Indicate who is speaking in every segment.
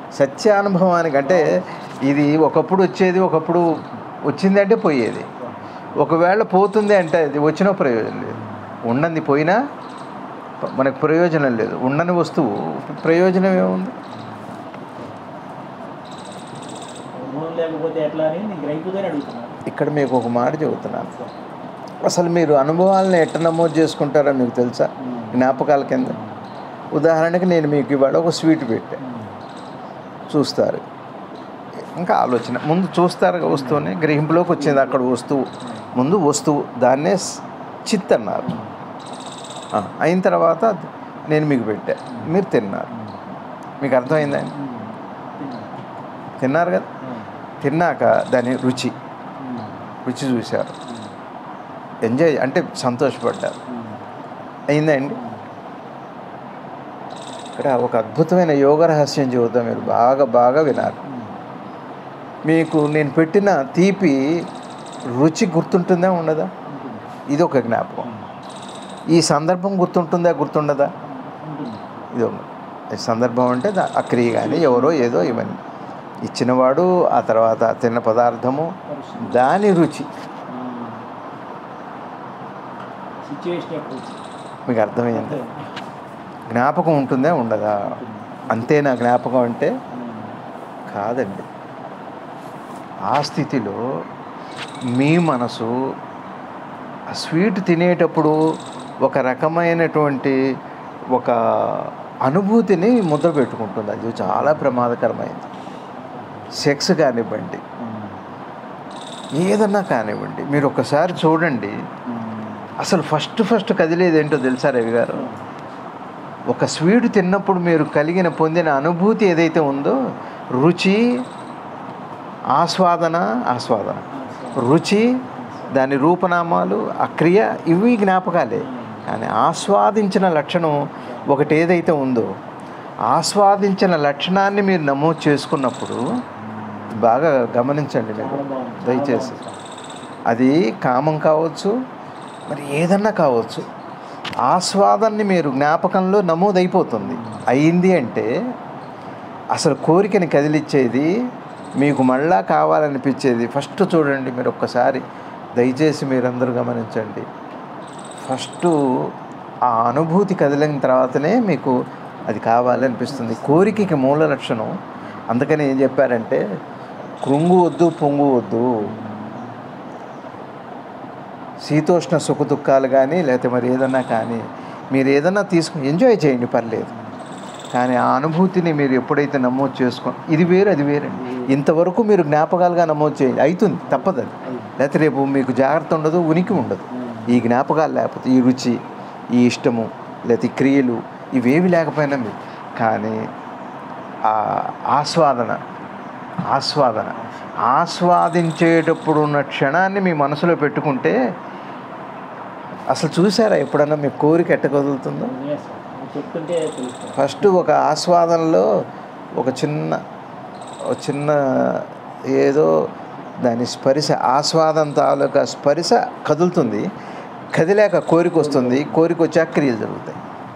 Speaker 1: సత్యానుభవానికి అంటే ఇది ఒకప్పుడు వచ్చేది ఒకప్పుడు వచ్చింది అంటే పోయేది ఒకవేళ పోతుంది అంటే అది వచ్చిన ప్రయోజనం లేదు ఉన్నది పోయినా ప- మనకు ప్రయోజనం లేదు ఉండని వస్తువు ప్రయోజనం ఏముంది
Speaker 2: అనుభవం లేకపోతే ఎట్లా అని నేను గ్రహింపుదని అడుగుతున్నాను
Speaker 1: ఇక్కడ మీకు ఒక మాట చెబుతున్నాను అసలు మీరు అనుభవాలను ఎట్ట నమోదు చేసుకుంటారో మీకు తెలుసా జ్ఞాపకాల కింద ఉదాహరణకి నేను మీకు ఇవాళ ఒక స్వీట్ పెట్టా చూస్తారు ఇంకా ఆలోచన ముందు చూస్తారు కదా వస్తువుని గ్రహింపులోకి వచ్చింది అక్కడ వస్తువు ముందు వస్తువు దాన్నే స్- చిత్ అన్నారు ఆ, అయిన తర్వాత నేను మీకు పెట్టా మీరు తిన్నారు మీకు అర్థమైందండి తిన్నారు కదా తిన్నాక దాని రుచి రుచి చూశారు ఎంజాయ్ అంటే సంతోషపడ్డారు అయిందండి ఇక్కడ ఒక అద్భుతమైన యోగ రహస్యం చెబుతా మీరు బాగా బాగా వినాలి మీకు నేను పెట్టిన తీపి రుచి గుర్తుంటుందా ఉండదా ఇది ఒక జ్ఞాపకం ఈ సందర్భం గుర్తుంటుందా గుర్తుండదా ఇది ఒక ఈ సందర్భం అంటే దా- ఆ క్రియ కానీ ఎవరో ఏదో ఇవన్నీ ఇచ్చినవాడు ఆ తర్వాత తిన్న పదార్థము దాని రుచి
Speaker 2: సిచ్యువేషన్ అప్రోచ్
Speaker 1: మీకు అర్థమైంది జ్ఞాపకం ఉంటుందా ఉండదా అంతేనా జ్ఞాపకం అంటే కాదండి ఆ స్థితిలో మీ మనసు ఆ స్వీట్ తినేటప్పుడు ఒక రకమైనటువంటి ఒక అనుభూతిని ముద్ర పెట్టుకుంటుంది అది చాలా ప్రమాదకరమైంది సెక్స్ కానివ్వండి ఏదన్నా కానివ్వండి మీరు ఒకసారి చూడండి అసలు ఫస్ట్ ఫస్ట్ కదిలేది ఏంటో తెలుసా రవి గారు ఒక స్వీట్ తిన్నప్పుడు మీరు కలిగిన పొందిన అనుభూతి ఏదైతే ఉందో రుచి ఆస్వాదన ఆస్వాదన రుచి దాని రూపనామాలు ఆ క్రియ ఇవి జ్ఞాపకాలే కానీ ఆస్వాదించిన లక్షణం ఒకటి ఏదైతే ఉందో ఆస్వాదించిన లక్షణాన్ని మీరు నమోదు చేసుకున్నప్పుడు బాగా గమనించండి మీరు దయచేసి అది కామం కావచ్చు మరి ఏదన్నా కావచ్చు ఆస్వాదాన్ని మీరు జ్ఞాపకంలో నమోదైపోతుంది అయింది అంటే అసలు కోరికని కదిలిచ్చేది మీకు మళ్ళా కావాలనిపించేది ఫస్ట్ చూడండి మీరు ఒక్కసారి దయచేసి మీరందరూ గమనించండి ఫస్ట్ ఆ అనుభూతి కదిలిన తర్వాతనే మీకు అది కావాలనిపిస్తుంది కోరికకి మూల లక్షణం అందుకని ఏం చెప్పారంటే కృంగు వద్దు పొంగు వద్దు శీతోష్ణ సుఖ దుఃఖాలు కానీ లేకపోతే మరి ఏదన్నా కానీ మీరు ఏదన్నా తీసుకుని ఎంజాయ్ చేయండి పర్లేదు కానీ ఆ అనుభూతిని మీరు ఎప్పుడైతే నమోదు చేసుకో ఇది వేరు అది వేరండి ఇంతవరకు మీరు జ్ఞాపకాలుగా నమోదు చేయండి అవుతుంది తప్పదు అది లేకపోతే రేపు మీకు జాగ్రత్త ఉండదు ఉనికి ఉండదు ఈ జ్ఞాపకాలు లేకపోతే ఈ రుచి ఈ ఇష్టము లేకపోతే ఈ క్రియలు ఇవేవి లేకపోయినా మీరు కానీ ఆ ఆస్వాదన ఆస్వాదన ఆస్వాదించేటప్పుడు ఉన్న క్షణాన్ని మీ మనసులో పెట్టుకుంటే అసలు చూసారా ఎప్పుడన్నా మీ కోరిక ఎట్ట కదులుతుందో
Speaker 2: చెప్తుంటే తెలుస్తుంది
Speaker 1: ఫస్ట్ ఒక ఆస్వాదనలో ఒక చిన్న ఒక చిన్న ఏదో దాని స్పర్శ ఆస్వాదం తాలూకా స్పర్శ కదులుతుంది కదిలాక కోరిక వస్తుంది కోరిక వచ్చాక క్రియలు జరుగుతాయి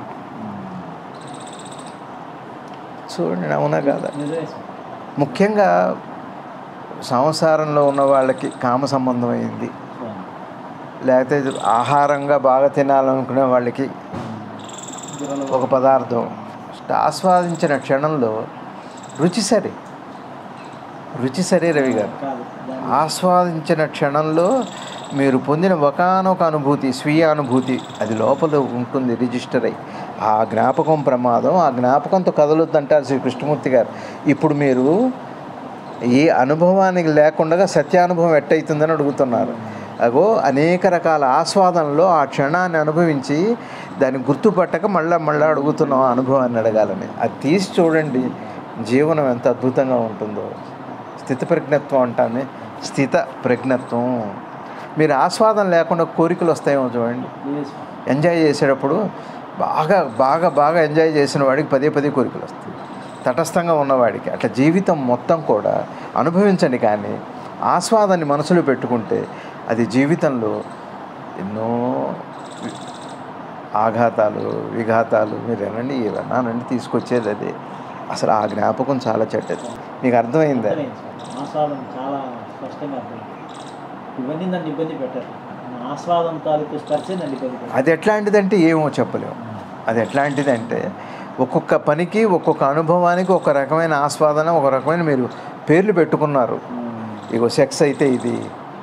Speaker 1: చూడండి అవునా కాదా
Speaker 2: నిజమే సార్
Speaker 1: ముఖ్యంగా సంసారంలో ఉన్న వాళ్ళకి కామ సంబంధమైంది లేకపోతే ఇది ఆహారంగా బాగా తినాలనుకునే వాళ్ళకి ఒక పదార్థం ఆస్వాదించిన క్షణంలో రుచి సరే రుచి సరే రవి గారు
Speaker 2: కాదు దాన్ని
Speaker 1: ఆస్వాదించిన క్షణంలో మీరు పొందిన ఒకానొక అనుభూతి స్వీయ అనుభూతి అది లోపల ఉంటుంది రిజిస్టర్ అయ్యి ఆ జ్ఞాపకం ప్రమాదం ఆ జ్ఞాపకంతో కదలొద్దంటారు శ్రీ కృష్ణమూర్తి గారు ఇప్పుడు మీరు ఏ అనుభవానికి లేకుండా సత్యానుభవం ఎట్టయితుందని అడుగుతున్నారు అగో అనేక రకాల ఆస్వాదనలో ఆ క్షణాన్ని అనుభవించి దాన్ని గుర్తుపట్టక మళ్ళా మళ్ళీ అడుగుతున్నాం ఆ అనుభవాన్ని అడగాలని అది తీసి చూడండి జీవనం ఎంత అద్భుతంగా ఉంటుందో స్థిత ప్రజ్ఞత్వం అంటామే స్థిత ప్రజ్ఞత్వం మీరు ఆస్వాదన లేకుండా కోరికలు వస్తాయేమో చూడండి
Speaker 2: నిజమే సార్.
Speaker 1: ఎంజాయ్ చేసేటప్పుడు బాగా బాగా బాగా ఎంజాయ్ చేసిన వాడికి పదే పదే కోరికలు వస్తాయి తటస్థంగా ఉన్నవాడికి అట్లా జీవితం మొత్తం కూడా అనుభవించండి కానీ ఆస్వాదాన్ని మనసులో పెట్టుకుంటే అది జీవితంలో ఎన్నో వి- ఆఘాతాలు విఘాతాలు మీరు ఏనండి ఏమన్నానండి తీసుకొచ్చేది అదే అసలు ఆ జ్ఞాపకం చాలా చెడ్డది మీకు అర్థమైందా
Speaker 2: అర్థమైంది సార్. ఆస్వాదం చాలా స్పష్టంగా అర్థమైంది ఇవన్నీ నన్ను ఇబ్బంది పెట్టారు నా ఆస్వాదం తాలూకు స్పర్శే నన్ను ఇబ్బంది పెట్టారు
Speaker 1: అది ఎట్లాంటిదంటే ఏమో చెప్పలేము అది ఎట్లాంటిదంటే ఒక్కొక్క పనికి ఒక్కొక్క అనుభవానికి ఒక రకమైన ఆస్వాదన ఒక రకమైన మీరు పేర్లు పెట్టుకున్నారు ఇగో సెక్స్ అయితే ఇది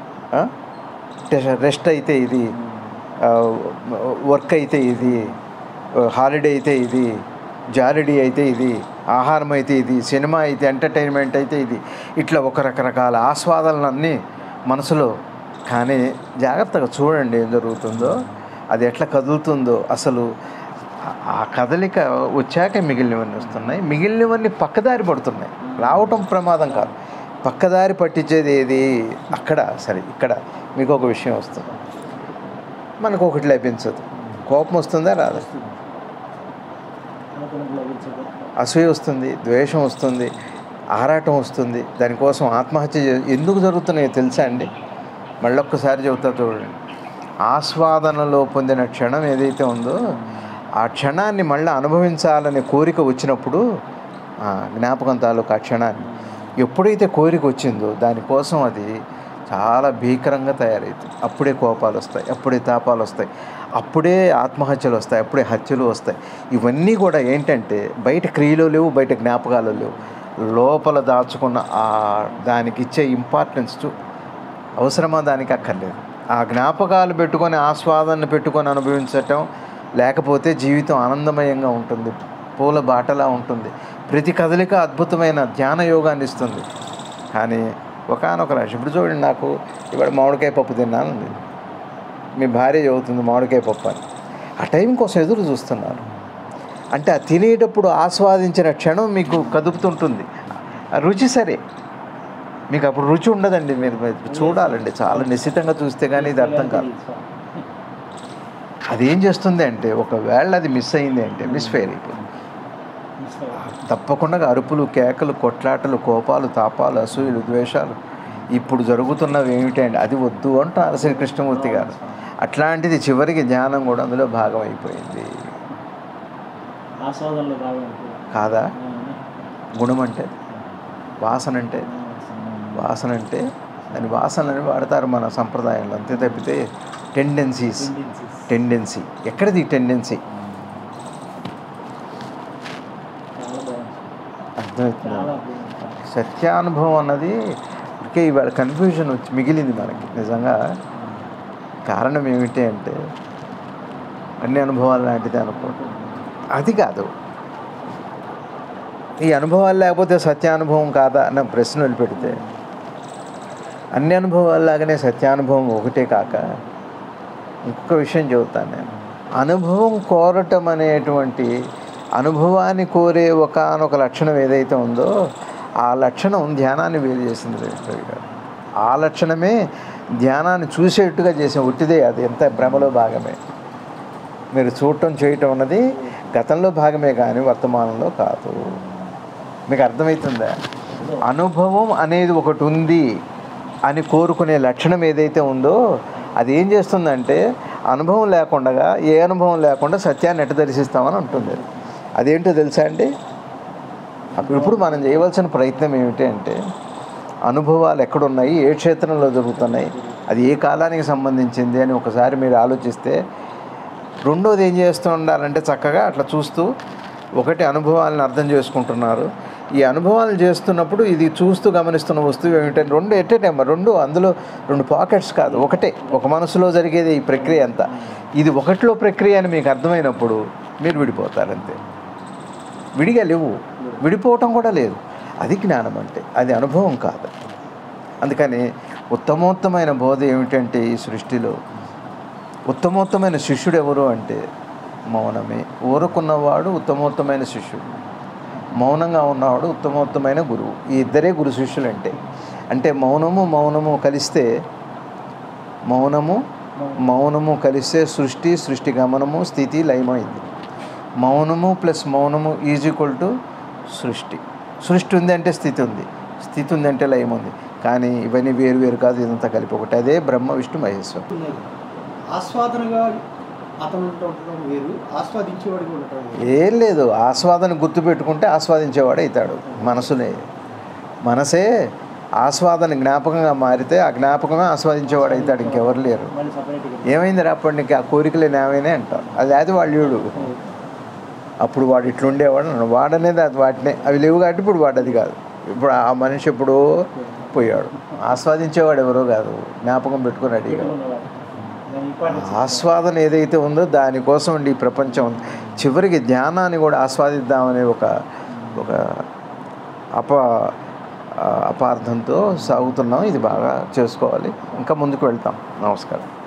Speaker 1: రెస్ట్ అయితే ఇది వర్క్ అయితే ఇది హాలిడే అయితే ఇది జాలిడీ అయితే ఇది ఆహారం అయితే ఇది సినిమా అయితే ఎంటర్టైన్మెంట్ అయితే ఇది ఇట్లా ఒక రకరకాల ఆస్వాదనలన్నీ మనసులో కానీ జాగ్రత్తగా చూడండి ఏం జరుగుతుందో అది ఎట్లా కదులుతుందో అసలు ఆ- ఆ కదలిక వచ్చాక మిగిలినవన్నీ వస్తున్నాయి మిగిలినవన్నీ పక్కదారి పడుతున్నాయి రావటం ప్రమాదం కాదు పక్కదారి పట్టించేది ఏది అక్కడ సరే ఇక్కడ మీకు ఒక విషయం వస్తుంది మనకు ఒకటి లభించదు కోపం వస్తుందా రాదు
Speaker 2: అనుకున్నది లభించదు
Speaker 1: అసూయ వస్తుంది ద్వేషం వస్తుంది ఆరాటం వస్తుంది దానికోసం ఆత్మహత్య చే- ఎందుకు జరుగుతున్నాయో తెలుసా అండి మళ్ళొక్కసారి చెబుతా చూడండి ఆస్వాదనలో పొందిన క్షణం ఏదైతే ఉందో ఆ క్షణాన్ని మళ్ళీ అనుభవించాలనే కోరిక వచ్చినప్పుడు ఆ జ్ఞాపకం తాలూకు ఆ క్షణాన్ని ఎప్పుడైతే కోరిక వచ్చిందో దానికోసం అది చాలా భీకరంగా తయారవుతుంది అప్పుడే కోపాలు వస్తాయి అప్పుడే తాపాలు వస్తాయి అప్పుడే ఆత్మహత్యలు వస్తాయి అప్పుడే హత్యలు వస్తాయి ఇవన్నీ కూడా ఏంటంటే బయట క్రియలు లేవు బయట జ్ఞాపకాలు లేవు లోపల దాచుకున్న ఆ దానికి ఇచ్చే ఇంపార్టెన్స్ చూ అవసరమా దానికి అక్కర్లేదు ఆ జ్ఞాపకాలు పెట్టుకొని ఆస్వాదన పెట్టుకొని అనుభవించటం లేకపోతే జీవితం ఆనందమయంగా ఉంటుంది పూల బాటలా ఉంటుంది ప్రతి కదలిక అద్భుతమైన ధ్యాన యోగాన్ని ఇస్తుంది కానీ ఒకనొక రాశి ఇప్పుడు చూడండి నాకు ఇవాళ మామిడికాయ పప్పు తిన్నాను ఉంది. మీ భార్య చదువుతుంది మామిడికాయ పప్పు అని ఆ టైం కోసం ఎదురు చూస్తున్నారు అంటే ఆ తినేటప్పుడు ఆస్వాదించిన క్షణం మీకు కదుపుతుంటుంది ఆ రుచి సరే మీకు అప్పుడు రుచి ఉండదండి మీరు మీరు చూడాలండి చాలా నిశ్చితంగా చూస్తే కానీ ఇది అర్థం కాదు అది ఏం చేస్తుంది అంటే ఒకవేళ అది మిస్ అయింది అంటే మిస్ ఫెయిర్ అయిపోతుంది తప్పకుండా అరుపులు కేకలు కొట్లాటలు కోపాలు తాపాలు అసూయలు ద్వేషాలు ఇప్పుడు జరుగుతున్నవి ఏమిటండి అది వద్దు అంటారు శ్రీ కృష్ణమూర్తి గారు అట్లాంటిది చివరికి జ్ఞానం కూడా అందులో భాగం అయిపోయింది
Speaker 2: ఆస్వాదనలో భాగం ఉంటుంది.
Speaker 1: కాదా
Speaker 2: ఆ,
Speaker 1: గుణం అంటే వాసన అంటే వాసన అంటే దాని వాసనని వాడతారు మన సంప్రదాయంలో అంతే తప్పితే టెండెన్సీస్
Speaker 2: Tendencies.
Speaker 1: టెండెన్సీ ఎక్కడిది టెండెన్సీ
Speaker 2: చాలా బాగుంది
Speaker 1: అర్థమవుతుంది
Speaker 2: చాలా బాగుంది
Speaker 1: సత్యానుభవం అన్నది ఇకే ఇవాళ కన్ఫ్యూజన్ వచ్చి మిగిలింది మనకి నిజంగా కారణం ఏమిటి అంటే అన్ని అనుభవాలు లాంటిది అనుకో అది కాదు ఈ అనుభవాలు లేకపోతే సత్యానుభవం కాదా అన్న ప్రశ్న వదిలిపెడితే అన్ని అనుభవాల్లాగానే సత్యానుభవం ఒకటే కాక ఇంకొక విషయం చెబుతాను నేను అనుభవం కోరటం అనేటువంటి అనుభవాన్ని కోరే ఒకనొక లక్షణం ఏదైతే ఉందో ఆ లక్షణం ధ్యానాన్ని వేరు చేసింది రవి గారు ఆ లక్షణమే ధ్యానాన్ని చూసేట్టుగా చేసిన ఉట్టిదే అది ఎంత భ్రమలో భాగమే మీరు చూడటం చేయటం అన్నది గతంలో భాగమే కానీ వర్తమానంలో కాదు మీకు అర్థమవుతుందా అనుభవం అనేది ఒకటి ఉంది అని కోరుకునే లక్షణం ఏదైతే ఉందో అది ఏం చేస్తుందంటే అనుభవం లేకుండా ఏ అనుభవం లేకుండా సత్యాన్ని ఎట్ట దర్శిస్తామని అంటుంది అది. అదేంటో తెలుసా అండి అప్పుడు ఇప్పుడు మనం చేయవలసిన ప్రయత్నం ఏమిటి అంటే అనుభవాలు ఎక్కడున్నాయి ఏ క్షేత్రంలో జరుగుతున్నాయి అది ఏ కాలానికి సంబంధించింది అని ఒకసారి మీరు ఆలోచిస్తే రెండోది ఏం చేస్తూ ఉండాలంటే చక్కగా అట్లా చూస్తూ ఒకటి అనుభవాలను అర్థం చేసుకుంటున్నారు ఈ అనుభవాలు చేస్తున్నప్పుడు ఇది చూస్తూ గమనిస్తున్న వస్తువు ఏమిటంటే రెండు ఎట్ టైం రెండు అందులో రెండు పాకెట్స్ కాదు ఒకటే ఒక మనసులో జరిగేది ఈ ప్రక్రియ అంతా ఇది ఒకటిలో ప్రక్రియ అని మీకు అర్థమైనప్పుడు మీరు విడిపోతారు అంతే విడిగా లేవు విడిపోవటం కూడా లేదు అది జ్ఞానం అంటే అది అనుభవం కాదు అందుకని ఉత్తమోత్తమైన బోధ ఏమిటంటే ఈ సృష్టిలో ఉత్తమోత్తమైన శిష్యుడు ఎవరు అంటే మౌనమే ఊరుకున్నవాడు ఉత్తమోత్తమైన శిష్యుడు మౌనంగా ఉన్నవాడు ఉత్తమోత్తమైన గురువు ఈ ఇద్దరే గురు శిష్యులు అంటే అంటే మౌనము మౌనము కలిస్తే మౌనము మౌనము కలిస్తే సృష్టి సృష్టి గమనము స్థితి లయమైంది మౌనము ప్లస్ మౌనము ఈజ్ ఈక్వల్ టు సృష్టి సృష్టి ఉంది అంటే స్థితి ఉంది స్థితి ఉంది అంటే లయం ఉంది కానీ ఇవన్నీ వేరు వేరు కాదు ఇదంతా కలిపి ఒకటి అదే బ్రహ్మ విష్ణు మహేశ్వరం
Speaker 3: ఆస్వాదనగా అతను ఉండటం వేరు ఆస్వాదించేవాడిగా ఉండటం వేరు
Speaker 1: ఏం లేదు ఆస్వాదన గుర్తుపెట్టుకుంటే ఆస్వాదించేవాడు అవుతాడు మనసునే మనసే ఆస్వాదన జ్ఞాపకంగా మారితే ఆ జ్ఞాపకంగా ఆస్వాదించేవాడు అవుతాడు ఇంకెవరు లేరు
Speaker 2: మళ్ళీ సపరేట్గా
Speaker 1: ఏమైంది అప్పటి నీకు ఆ కోరికలు ఏమైనా అంటారు అది అది వాళ్ళు అప్పుడు వాడు ఇట్లుండేవాడు అన్నాడు. వాడనేది అది వాటినే అవి లేవు కాబట్టి ఇప్పుడు వాడు అది కాదు ఇప్పుడు ఆ మనిషి ఎప్పుడో పోయాడు ఆస్వాదించేవాడు ఎవరో కాదు జ్ఞాపకం పెట్టుకుని అడిగాడు
Speaker 2: ఉన్నవాడు దాని ఇంపార్టెన్స్
Speaker 1: ఆస్వాదన ఏదైతే ఉందో దానికోసం ఉండి ఈ ప్రపంచం ఉంది చివరికి ధ్యానాన్ని కూడా ఆస్వాదిద్దామనే ఒక ఒక అప అపార్థంతో సాగుతున్నాం ఇది బాగా చేసుకోవాలి ఇంకా ముందుకు వెళ్తాం నమస్కారం